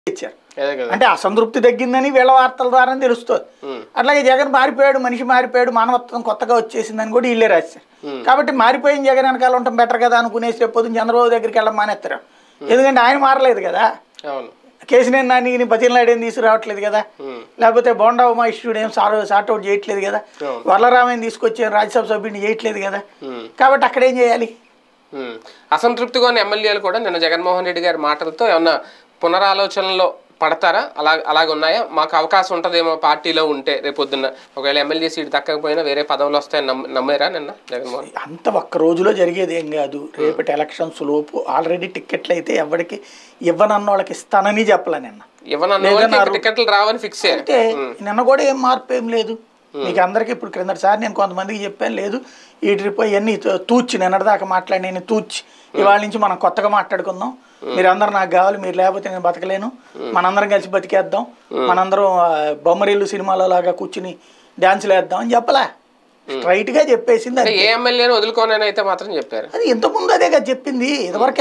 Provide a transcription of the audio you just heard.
ఇచ్చారు అదే కదా అంటే అసంతృప్తి తగ్గిందని వీళ్ళ వార్తల ద్వారా తెలుస్తుంది ఉమ్. అట్లాగే జగన్ మారిపోయాడు మనిషి మారిపోయాడు మానవత్వం కొత్తగా వచ్చేసిందని కూడా వీళ్ళే రాశారు కాబట్టి మారిపోయిన జగన్ వెనకాల ఉంటాం బెటర్ కదా అనుకునేసి రేపు పొద్దున్న చంద్రబాబు దగ్గరికి వెళ్ళడం మానేస్తారు ఎందుకంటే ఆయన మారలేదు కదా అవును కేసీఆర్ నాని బతిలాడేం తీసుకురావట్లేదు కదా ఉమ్. లేకపోతే బోండా ఉమా ఇష్యూడ్ ఏం సార్ సార్ట్అవుట్ చేయట్లేదు కదా అవును. వరలరామయ్య తీసుకొచ్చి రాజ్యసభ సభ్యుడిని చేయట్లేదు కదా ఉమ్. కాబట్టి అక్కడ ఏం చేయాలి ఉమ్. అసంతృప్తిగా ఉన్న ఎమ్మెల్యేలు కూడా నిన్న జగన్మోహన్ రెడ్డి గారి మాటలతో ఏమన్నా పునరాలోచనలో పడతారా అలా అలాగ ఉన్నాయా మాకు అవకాశం ఉంటుందేమో పార్టీలో ఉంటే రేపొద్దున్న ఒకవేళ ఎమ్మెల్యే సీట్ దక్కకపోయినా వేరే పదవులు వస్తాయని నమ్మ నమ్మారా నిన్న జగన్మోహన్ అంత ఒక్క రోజులో జరిగేది ఏం కాదు రేపటి ఎలక్షన్స్ లోపు ఆల్రెడీ టిక్కెట్లు అయితే ఎవరికి ఇవ్వనన్న వాళ్ళకి ఇస్తానని చెప్పలే నిన్న ఇవ్వనన్న వాళ్ళకి ఇంకా టికెట్లు రావని ఫిక్స్ అయ్యారు అంటే నిన్న కూడా ఏం మార్పు ఏం లేదు మీకు అందరికీ ఇప్పుడు క్రిందటిసారి నేను కొంతమందికి చెప్పాను లేదు ఈ ట్రిప్ అవన్నీ తూచి నిన్నటిదాకా మాట్లాడి నేను తూచి ఇవాళ నుంచి మనం కొత్తగా మాట్లాడుకుందాం మీరు అందరు నాకు కావాలి మీరు లేకపోతే నేను బతకలేను మనందరం కలిసి బతికేద్దాం మనందరం ఆ, బొమ్మరిల్లు సినిమాలో లాగా కూర్చుని డాన్సులు వేద్దాం అని చెప్పలా స్ట్రైట్ గా చెప్పేసింది అంటే అది ఏ ఎమ్మెల్యేని వదులుకోనని అయితే మాత్రం చెప్పారు అది ఇంతకుముందు అదే కదా చెప్పింది ఇదివరకు